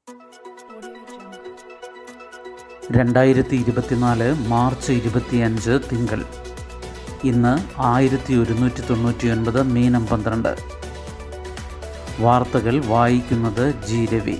രണ്ടായിരത്തി ഇരുപത്തിനാല് മാർച്ച് ഇരുപത്തിയഞ്ച് തിങ്കൾ ഇന്ന് ആയിരത്തി ഒരുന്നൂറ്റി തൊണ്ണൂറ്റി ഒൻപത് മീനം പന്ത്രണ്ട് വാർത്തകൾ വായിക്കുന്നത് ജി രവി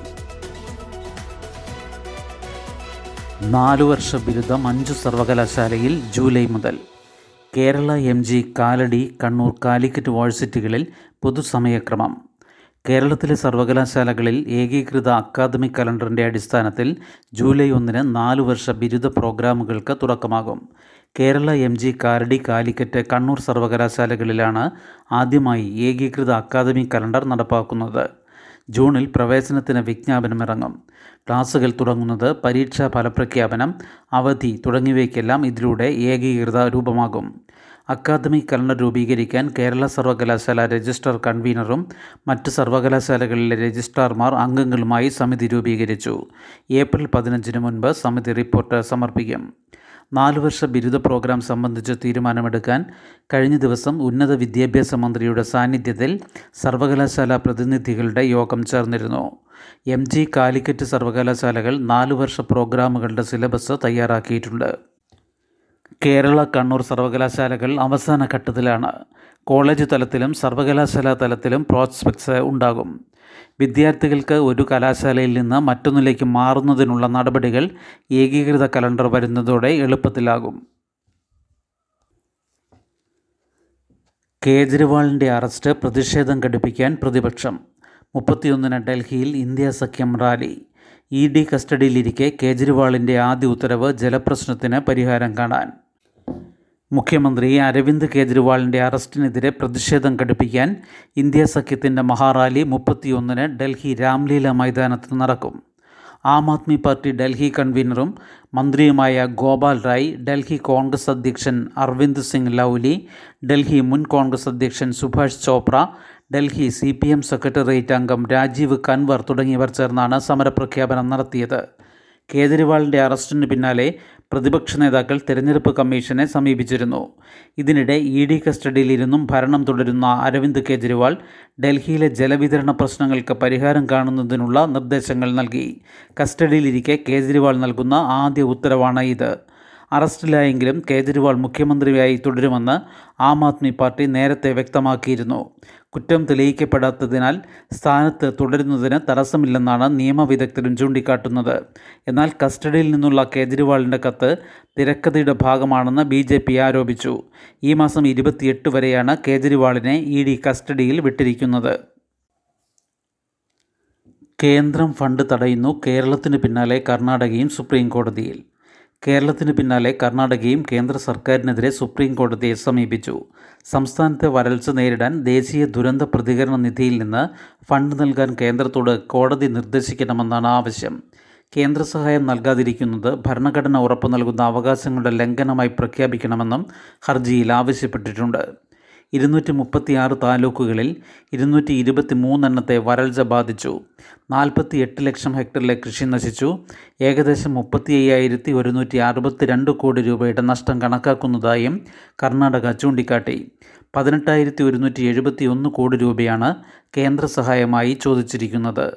നാലു വർഷ ബിരുദം അഞ്ചു സർവകലാശാലയിൽ ജൂലൈ മുതൽ കേരള എം ജി കാലടി കണ്ണൂർ കാലിക്കറ്റ് യൂണിവേഴ്സിറ്റികളിൽ പൊതുസമയക്രമം കേരളത്തിലെ സർവകലാശാലകളിൽ ഏകീകൃത അക്കാദമിക് കലണ്ടറിൻ്റെ അടിസ്ഥാനത്തിൽ ജൂലൈ ഒന്നിന് നാലു വർഷ ബിരുദ പ്രോഗ്രാമുകൾക്ക് തുടക്കമാകും കേരള എം ജി കാലടി കാലിക്കറ്റ് കണ്ണൂർ സർവകലാശാലകളിലാണ് ആദ്യമായി ഏകീകൃത അക്കാദമിക് കലണ്ടർ നടപ്പാക്കുന്നത് ജൂണിൽ പ്രവേശനത്തിന് വിജ്ഞാപനം ഇറങ്ങും ക്ലാസുകൾ തുടങ്ങുന്നത് പരീക്ഷാ ഫലപ്രഖ്യാപനം അവധി തുടങ്ങിയവയ്ക്കെല്ലാം ഇതിലൂടെ ഏകീകൃത രൂപമാകും അക്കാദമിക് കലണ്ടർ രൂപീകരിക്കാൻ കേരള സർവകലാശാല രജിസ്ട്രാർ കൺവീനറും മറ്റ് സർവകലാശാലകളിലെ രജിസ്ട്രാർമാർ അംഗങ്ങളുമായി സമിതി രൂപീകരിച്ചു ഏപ്രിൽ പതിനഞ്ചിന് മുൻപ് സമിതി റിപ്പോർട്ട് സമർപ്പിക്കും നാലു വർഷ ബിരുദ പ്രോഗ്രാം സംബന്ധിച്ച് തീരുമാനമെടുക്കാൻ കഴിഞ്ഞ ദിവസം ഉന്നത വിദ്യാഭ്യാസ മന്ത്രിയുടെ സാന്നിധ്യത്തിൽ സർവകലാശാല പ്രതിനിധികളുടെ യോഗം ചേർന്നിരുന്നു എം ജി കാലിക്കറ്റ് സർവകലാശാലകൾ നാലു വർഷ പ്രോഗ്രാമുകളുടെ സിലബസ് തയ്യാറാക്കിയിട്ടുണ്ട് കേരള കണ്ണൂർ സർവകലാശാലകൾ അവസാന ഘട്ടത്തിലാണ് കോളേജ് തലത്തിലും സർവകലാശാല തലത്തിലും പ്രോസ്പെക്ട്സ് ഉണ്ടാകും വിദ്യാർത്ഥികൾക്ക് ഒരു കലാശാലയിൽ നിന്ന് മറ്റൊന്നിലേക്ക് മാറുന്നതിനുള്ള നടപടികൾ ഏകീകൃത കലണ്ടർ വരുന്നതോടെ എളുപ്പത്തിലാകും കേജ്രിവാളിൻ്റെ അറസ്റ്റ് പ്രതിഷേധം ഘടിപ്പിക്കാൻ പ്രതിപക്ഷം മുപ്പത്തിയൊന്നിന് ഡൽഹിയിൽ ഇന്ത്യ സഖ്യം റാലി ഇ ഡി കസ്റ്റഡിയിലിരിക്കെ കേജ്രിവാളിൻ്റെ ആദ്യ ഉത്തരവ് ജലപ്രശ്നത്തിന് പരിഹാരം കാണാൻ മുഖ്യമന്ത്രി അരവിന്ദ് കേജ്രിവാളിൻ്റെ അറസ്റ്റിനെതിരെ പ്രതിഷേധം ഘടിപ്പിക്കാൻ ഇന്ത്യ സഖ്യത്തിൻ്റെ മഹാറാലി മുപ്പത്തിയൊന്നിന് ഡൽഹി രാംലീല മൈതാനത്ത് നടക്കും ആം ആദ്മി പാർട്ടി ഡൽഹി കൺവീനറും മന്ത്രിയുമായ ഗോപാൽ റായ് ഡൽഹി കോൺഗ്രസ് അധ്യക്ഷൻ അരവിന്ദ് സിംഗ് ലൗലി ഡൽഹി മുൻ കോൺഗ്രസ് അധ്യക്ഷൻ Subhash Chopra Delhi C P M secretariat അംഗം രാജീവ് കൻവർ തുടങ്ങിയവർ ചേർന്നാണ് സമരപ്രഖ്യാപനം നടത്തിയത് കേജ്രിവാളിൻ്റെ അറസ്റ്റിന് പിന്നാലെ പ്രതിപക്ഷ നേതാക്കൾ തെരഞ്ഞെടുപ്പ് കമ്മീഷനെ സമീപിച്ചിരുന്നു ഇതിനിടെ ഇ ഡി കസ്റ്റഡിയിലിരുന്നും ഭരണം തുടരുന്ന അരവിന്ദ് കെജ്രിവാൾ ഡൽഹിയിലെ ജലവിതരണ പ്രശ്നങ്ങൾക്ക് പരിഹാരം കാണുന്നതിനുള്ള നിർദ്ദേശങ്ങൾ നൽകി കസ്റ്റഡിയിലിരിക്കെ കേജ്രിവാൾ നൽകുന്ന ആദ്യ ഉത്തരവാണ് ഇത് അറസ്റ്റിലായെങ്കിലും കേജ്രിവാൾ മുഖ്യമന്ത്രിയായി തുടരുമെന്ന് ആം ആദ്മി പാർട്ടി നേരത്തെ വ്യക്തമാക്കിയിരുന്നു കുറ്റം തെളിയിക്കപ്പെടാത്തതിനാൽ സ്ഥാനത്ത് തുടരുന്നതിന് തടസ്സമില്ലെന്നാണ് നിയമവിദഗ്ധരും ചൂണ്ടിക്കാട്ടുന്നത് എന്നാൽ കസ്റ്റഡിയിൽ നിന്നുള്ള കേജ്രിവാളിൻ്റെ കത്ത് തിരക്കഥയുടെ ഭാഗമാണെന്ന് ബി ജെ പി ആരോപിച്ചു ഈ മാസം ഇരുപത്തിയെട്ട് വരെയാണ് കേജ്രിവാളിനെ ഇ ഡി കസ്റ്റഡിയിൽ വിട്ടിരിക്കുന്നത് കേന്ദ്രം ഫണ്ട് തടയുന്നു കേരളത്തിന് പിന്നാലെ കർണാടകയും സുപ്രീം കോടതിയിൽ കേരളത്തിന് പിന്നാലെ കർണാടകയും കേന്ദ്ര സർക്കാരിനെതിരെ സുപ്രീം കോടതിയെ സമീപിച്ചു സംസ്ഥാനത്തെ വരൾച്ച നേരിടാൻ ദേശീയ ദുരന്ത പ്രതികരണ നിധിയിൽ നിന്ന് ഫണ്ട് നൽകാൻ കേന്ദ്രത്തോട് കോടതി നിർദ്ദേശിക്കണമെന്നാണ് ആവശ്യം കേന്ദ്ര സഹായം നൽകാതിരിക്കുന്നത് ഭരണഘടന ഉറപ്പു നൽകുന്ന അവകാശങ്ങളുടെ ലംഘനമായി പ്രഖ്യാപിക്കണമെന്നും ഹർജിയിൽ ആവശ്യപ്പെട്ടിട്ടുണ്ട് ഇരുന്നൂറ്റി മുപ്പത്തി ആറ് താലൂക്കുകളിൽ ഇരുന്നൂറ്റി ഇരുപത്തി മൂന്നെണ്ണത്തെ വരൾച്ച ബാധിച്ചു നാൽപ്പത്തി എട്ട് ലക്ഷം ഹെക്ടറിലെ കൃഷി നശിച്ചു ഏകദേശം മുപ്പത്തി അയ്യായിരത്തി ഒരുന്നൂറ്റി അറുപത്തി രണ്ട് കോടി രൂപയുടെ നഷ്ടം കണക്കാക്കുന്നതായും കർണാടക ചൂണ്ടിക്കാട്ടി പതിനെട്ടായിരത്തി ഒരുന്നൂറ്റി എഴുപത്തി ഒന്ന് കോടി രൂപയാണ് കേന്ദ്ര സഹായമായി ചോദിച്ചിരിക്കുന്നത്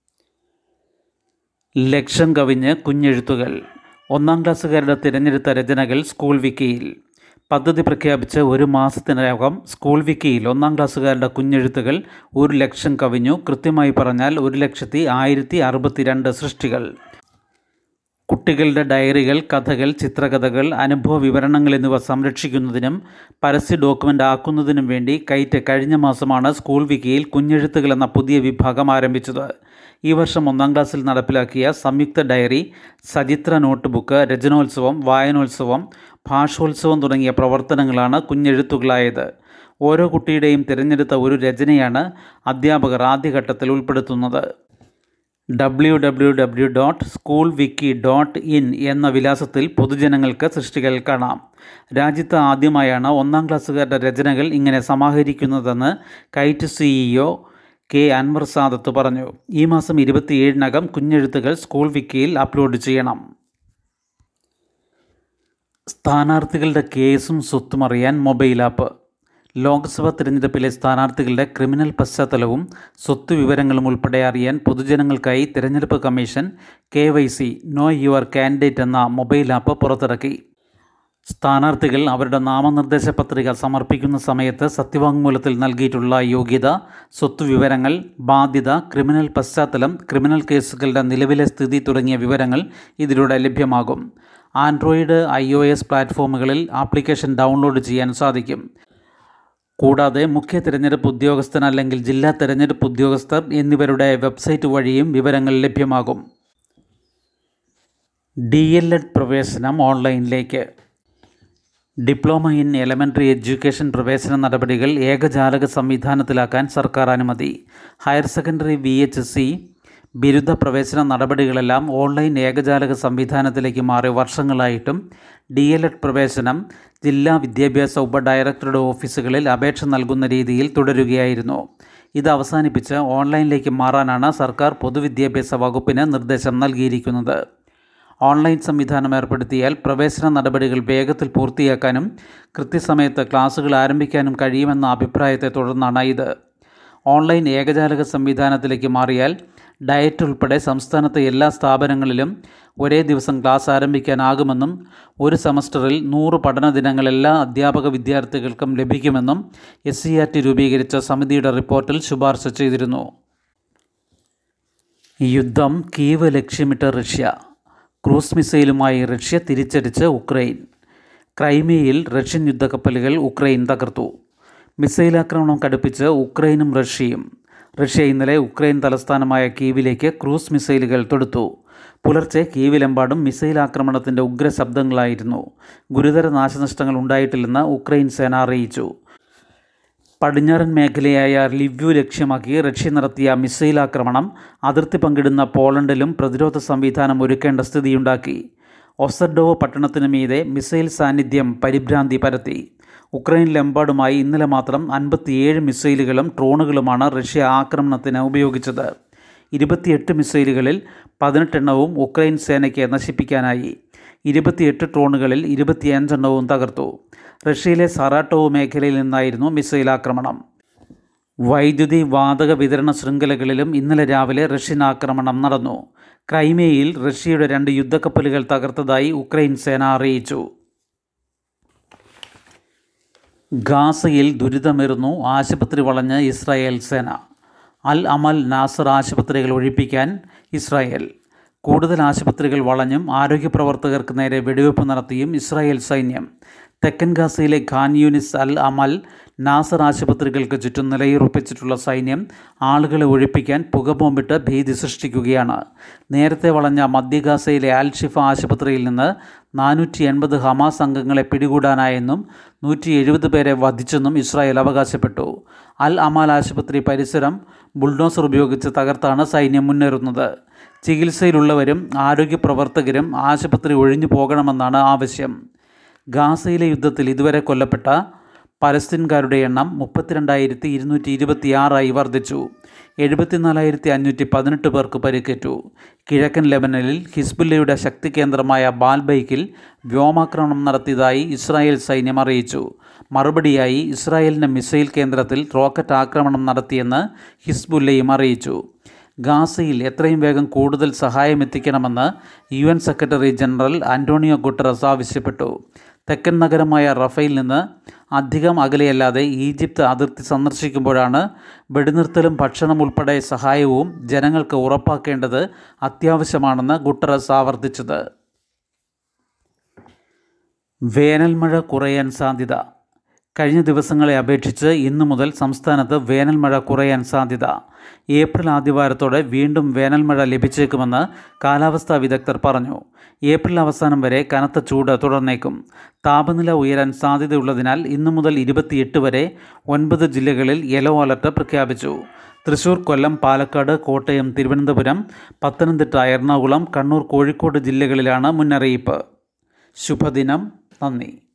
ലക്ഷം കവിഞ്ഞ് കുഞ്ഞെഴുത്തുകൾ ഒന്നാം ക്ലാസ്സുകാരുടെ തിരഞ്ഞെടുത്ത രചനകൾ സ്കൂൾ വിക്കിയിൽ പദ്ധതി പ്രഖ്യാപിച്ച് ഒരു മാസത്തിനകം സ്കൂൾ വിക്കിയിൽ ഒന്നാം ക്ലാസ്സുകാരുടെ കുഞ്ഞെഴുത്തുകൾ ഒരു ലക്ഷം കവിഞ്ഞു കൃത്യമായി പറഞ്ഞാൽ ഒരു ലക്ഷത്തി ആയിരത്തി അറുപത്തിരണ്ട് സൃഷ്ടികൾ കുട്ടികളുടെ ഡയറികൾ കഥകൾ ചിത്രകഥകൾ അനുഭവ വിവരണങ്ങൾ എന്നിവ സംരക്ഷിക്കുന്നതിനും പരസ്യ ഡോക്യുമെൻ്റ് ആക്കുന്നതിനും വേണ്ടി കൈറ്റ് കഴിഞ്ഞ മാസമാണ് സ്കൂൾ വിക്കിയിൽ കുഞ്ഞെഴുത്തുകൾ എന്ന പുതിയ വിഭാഗം ആരംഭിച്ചത് ഈ വർഷം ഒന്നാം ക്ലാസ്സിൽ നടപ്പിലാക്കിയ സംയുക്ത ഡയറി സചിത്ര നോട്ട്ബുക്ക് രചനോത്സവം വായനോത്സവം ഭാഷോത്സവം തുടങ്ങിയ പ്രവർത്തനങ്ങളാണ് കുഞ്ഞെഴുത്തുകളായത് ഓരോ കുട്ടിയുടെയും തിരഞ്ഞെടുത്ത ഒരു രചനയാണ് അധ്യാപകർ ആദ്യഘട്ടത്തിൽ ഉൾപ്പെടുത്തുന്നത് W W W dot school wiki dot in എന്ന വിലാസത്തിൽ പൊതുജനങ്ങൾക്ക് സൃഷ്ടികൾ കാണാം രാജ്യത്ത് ആദ്യമായാണ് ഒന്നാം ക്ലാസ്സുകാരുടെ രചനകൾ ഇങ്ങനെ സമാഹരിക്കുന്നതെന്ന് KITE CEO K Anwar Sadath പറഞ്ഞു ഈ മാസം ഇരുപത്തിയേഴിനകം കുഞ്ഞെഴുത്തുകൾ സ്കൂൾ വിക്കിയിൽ അപ്ലോഡ് ചെയ്യണം സ്ഥാനാർത്ഥികളുടെ കേസും സ്വത്തും അറിയാൻ മൊബൈൽ ആപ്പ് ലോക്സഭാ തിരഞ്ഞെടുപ്പിലെ സ്ഥാനാർത്ഥികളുടെ ക്രിമിനൽ പശ്ചാത്തലവും സ്വത്ത് വിവരങ്ങളും ഉൾപ്പെടെ അറിയാൻ പൊതുജനങ്ങൾക്കായി തിരഞ്ഞെടുപ്പ് commission K Y C know your candidate എന്ന മൊബൈൽ ആപ്പ് പുറത്തിറക്കി സ്ഥാനാർത്ഥികൾ അവരുടെ നാമനിർദ്ദേശ പത്രിക സമർപ്പിക്കുന്ന സമയത്ത് സത്യവാങ്മൂലത്തിൽ നൽകിയിട്ടുള്ള യോഗ്യത സ്വത്ത് വിവരങ്ങൾ ബാധ്യത ക്രിമിനൽ പശ്ചാത്തലം ക്രിമിനൽ കേസുകളുടെ നിലവിലെ സ്ഥിതി തുടങ്ങിയ വിവരങ്ങൾ ഇതിലൂടെ ലഭ്യമാകും ആൻഡ്രോയിഡ് ഐ ഒ എസ് പ്ലാറ്റ്ഫോമുകളിൽ ആപ്ലിക്കേഷൻ ഡൗൺലോഡ് ചെയ്യാൻ സാധിക്കും കൂടാതെ മുഖ്യ തിരഞ്ഞെടുപ്പ് ഉദ്യോഗസ്ഥൻ അല്ലെങ്കിൽ ജില്ലാ തിരഞ്ഞെടുപ്പ് ഉദ്യോഗസ്ഥർ എന്നിവരുടെ വെബ്സൈറ്റ് വഴിയും വിവരങ്ങൾ ലഭ്യമാകും ഡി എൽ എഡ് പ്രവേശനം ഓൺലൈനിലേക്ക് ഡിപ്ലോമ ഇൻ എലമെൻ്ററി എഡ്യൂക്കേഷൻ പ്രവേശന നടപടികൾ ഏകജാലക സംവിധാനത്തിലാക്കാൻ സർക്കാർ അനുമതി higher secondary V H C ബിരുദ പ്രവേശന നടപടികളെല്ലാം ഓൺലൈൻ ഏകജാലക സംവിധാനത്തിലേക്ക് മാറി വർഷങ്ങളായിട്ടും ഡി എൽ എഡ് പ്രവേശനം ജില്ലാ വിദ്യാഭ്യാസ ഉപ ഡയറക്ടറുടെ ഓഫീസുകളിൽ അപേക്ഷ നൽകുന്ന രീതിയിൽ തുടരുകയായിരുന്നു ഇത് അവസാനിപ്പിച്ച് ഓൺലൈനിലേക്ക് മാറാനാണ് സർക്കാർ പൊതുവിദ്യാഭ്യാസ വകുപ്പിന് നിർദ്ദേശം നൽകിയിരിക്കുന്നത് ഓൺലൈൻ സംവിധാനം ഏർപ്പെടുത്തിയാൽ പ്രവേശന നടപടികൾ വേഗത്തിൽ പൂർത്തിയാക്കാനും കൃത്യസമയത്ത് ക്ലാസുകൾ ആരംഭിക്കാനും കഴിയുമെന്ന അഭിപ്രായത്തെ തുടർന്നാണ് ഇത് ഓൺലൈൻ ഏകജാലക സംവിധാനത്തിലേക്ക് മാറിയാൽ ഡയറ്റ് ഉൾപ്പെടെ സംസ്ഥാനത്തെ എല്ലാ സ്ഥാപനങ്ങളിലും ഒരേ ദിവസം ക്ലാസ് ആരംഭിക്കാനാകുമെന്നും ഒരു സെമസ്റ്ററിൽ നൂറ് പഠന ദിനങ്ങൾ എല്ലാ അധ്യാപക വിദ്യാർത്ഥികൾക്കും ലഭിക്കുമെന്നും എസ് സി ആർ ടി രൂപീകരിച്ച സമിതിയുടെ റിപ്പോർട്ടിൽ ശുപാർശ ചെയ്തിരുന്നു യുദ്ധം കീവ് ലക്ഷ്യമിട്ട റഷ്യ ക്രൂസ് മിസൈലുമായി റഷ്യ തിരിച്ചടിച്ച് ഉക്രൈൻ ക്രൈമിയയിൽ റഷ്യൻ യുദ്ധക്കപ്പലുകൾ ഉക്രൈൻ തകർത്തു മിസൈൽ ആക്രമണം കടുപ്പിച്ച് ഉക്രൈനും റഷ്യയും റഷ്യ ഇന്നലെ ഉക്രൈൻ തലസ്ഥാനമായ കീവിലേക്ക് ക്രൂസ് മിസൈലുകൾ തൊടുത്തു പുലർച്ചെ കീവിലെമ്പാടും മിസൈൽ ആക്രമണത്തിൻ്റെ ഉഗ്ര ശബ്ദങ്ങളായിരുന്നു ഗുരുതര നാശനഷ്ടങ്ങൾ ഉണ്ടായിട്ടില്ലെന്ന് ഉക്രൈൻ സേന അറിയിച്ചു പടിഞ്ഞാറൻ മേഖലയായ ലിവ്യു ലക്ഷ്യമാക്കി റഷ്യ നടത്തിയ മിസൈൽ ആക്രമണം അതിർത്തി പങ്കിടുന്ന പോളണ്ടിലും പ്രതിരോധ സംവിധാനം ഒരുക്കേണ്ട സ്ഥിതിയുണ്ടാക്കി ഒസഡോവ് പട്ടണത്തിന് മീതെ മിസൈൽ സാന്നിധ്യം പരിഭ്രാന്തി പരത്തി ഉക്രൈനിലെമ്പാടുമായി ഇന്നലെ മാത്രം അൻപത്തിയേഴ് മിസൈലുകളും ഡ്രോണുകളുമാണ് റഷ്യ ആക്രമണത്തിന് ഉപയോഗിച്ചത് ഇരുപത്തിയെട്ട് മിസൈലുകളിൽ പതിനെട്ടെണ്ണവും ഉക്രൈൻ സേനയ്ക്ക് നശിപ്പിക്കാനായി ഇരുപത്തിയെട്ട് ഡ്രോണുകളിൽ ഇരുപത്തിയഞ്ചെണ്ണവും തകർത്തു റഷ്യയിലെ സറാട്ടോവ് മേഖലയിൽ നിന്നായിരുന്നു മിസൈൽ ആക്രമണം വൈദ്യുതി വാതക വിതരണ ശൃംഖലകളിലും ഇന്നലെ രാവിലെ റഷ്യൻ ആക്രമണം നടന്നു ക്രൈമിയയിൽ റഷ്യയുടെ രണ്ട് യുദ്ധക്കപ്പലുകൾ തകർത്തതായി ഉക്രൈൻ സേന അറിയിച്ചു ഗാസയിൽ ദുരിതമേറുന്നു ആശുപത്രി വളഞ്ഞ് ഇസ്രായേൽ സേന അൽ അമൽ നാസർ ആശുപത്രികൾ ഒഴിപ്പിക്കാൻ ഇസ്രായേൽ കൂടുതൽ ആശുപത്രികൾ വളഞ്ഞും ആരോഗ്യപ്രവർത്തകർക്ക് നേരെ വെടിവെപ്പ് നടത്തിയും ഇസ്രായേൽ സൈന്യം തെക്കൻ ഗാസയിലെ ഖാൻ യൂനിസ് അൽ അമൽ നാസർ ആശുപത്രികൾക്ക് ചുറ്റും നിലയുറപ്പിച്ചിട്ടുള്ള സൈന്യം ആളുകളെ ഒഴിപ്പിക്കാൻ പുകബോംബിട്ട് ഭീതി സൃഷ്ടിക്കുകയാണ് നേരത്തെ വളഞ്ഞ മധ്യ ഗാസയിലെ അൽ ഷിഫ ആശുപത്രിയിൽ നിന്ന് നാനൂറ്റി എൺപത് ഹമാസ് അംഗങ്ങളെ പിടികൂടാനായെന്നും നൂറ്റി എഴുപത് പേരെ വധിച്ചെന്നും ഇസ്രായേൽ അവകാശപ്പെട്ടു അൽ അമാൽ ആശുപത്രി പരിസരം ബുൾഡോസർ ഉപയോഗിച്ച് തകർത്താണ് സൈന്യം മുന്നേറുന്നത് ചികിത്സയിലുള്ളവരും ആരോഗ്യ പ്രവർത്തകരും ആശുപത്രി ഒഴിഞ്ഞു പോകണമെന്നാണ് ആവശ്യം ഗാസയിലെ യുദ്ധത്തിൽ ഇതുവരെ കൊല്ലപ്പെട്ട പലസ്തീൻകാരുടെ എണ്ണം മുപ്പത്തിരണ്ടായിരത്തി ഇരുന്നൂറ്റി ഇരുപത്തിയാറായി വർദ്ധിച്ചു എഴുപത്തിനാലായിരത്തി അഞ്ഞൂറ്റി പതിനെട്ട് പേർക്ക് പരിക്കേറ്റു കിഴക്കൻ ലെബനനിൽ ഹിസ്ബുല്ലയുടെ ശക്തി കേന്ദ്രമായ ബാൽബൈക്കിൽ വ്യോമാക്രമണം നടത്തിയതായി ഇസ്രായേൽ സൈന്യം അറിയിച്ചു മറുപടിയായി ഇസ്രായേലിൻ്റെ മിസൈൽ കേന്ദ്രത്തിൽ റോക്കറ്റ് ആക്രമണം നടത്തിയെന്ന് ഹിസ്ബുല്ലയും അറിയിച്ചു ഗാസയിൽ എത്രയും വേഗം കൂടുതൽ സഹായം എത്തിക്കണമെന്ന് U N secretary general Antonio Guterres ആവശ്യപ്പെട്ടു തെക്കൻ നഗരമായ റഫയിൽ നിന്ന് അധികം അകലെയല്ലാതെ ഈജിപ്ത് അതിർത്തി സന്ദർശിക്കുമ്പോഴാണ് വെടിനിർത്തലും ഭക്ഷണം ഉൾപ്പെടെ സഹായവും ജനങ്ങൾക്ക് ഉറപ്പാക്കേണ്ടത് അത്യാവശ്യമാണെന്ന് ഗുട്ടറസ് ആവർത്തിച്ചത് വേനൽമഴ കുറയാൻ സാധ്യത കഴിഞ്ഞ ദിവസങ്ങളെ അപേക്ഷിച്ച് ഇന്നു മുതൽ സംസ്ഥാനത്ത് വേനൽമഴ കുറയാൻ സാധ്യത ഏപ്രിൽ ആദ്യവാരത്തോടെ വീണ്ടും വേനൽമഴ ലഭിച്ചേക്കുമെന്ന് കാലാവസ്ഥാ വിദഗ്ധർ പറഞ്ഞു ഏപ്രിൽ അവസാനം വരെ കനത്ത ചൂട് തുടർന്നേക്കും താപനില ഉയരാൻ സാധ്യതയുള്ളതിനാൽ ഇന്നു മുതൽ ഇരുപത്തിയെട്ട് വരെ ഒൻപത് ജില്ലകളിൽ യെല്ലോ അലർട്ട് പ്രഖ്യാപിച്ചു തൃശൂർ കൊല്ലം പാലക്കാട് കോട്ടയം തിരുവനന്തപുരം പത്തനംതിട്ട എറണാകുളം കണ്ണൂർ കോഴിക്കോട് ജില്ലകളിലാണ് മുന്നറിയിപ്പ് ശുഭദിനം നന്ദി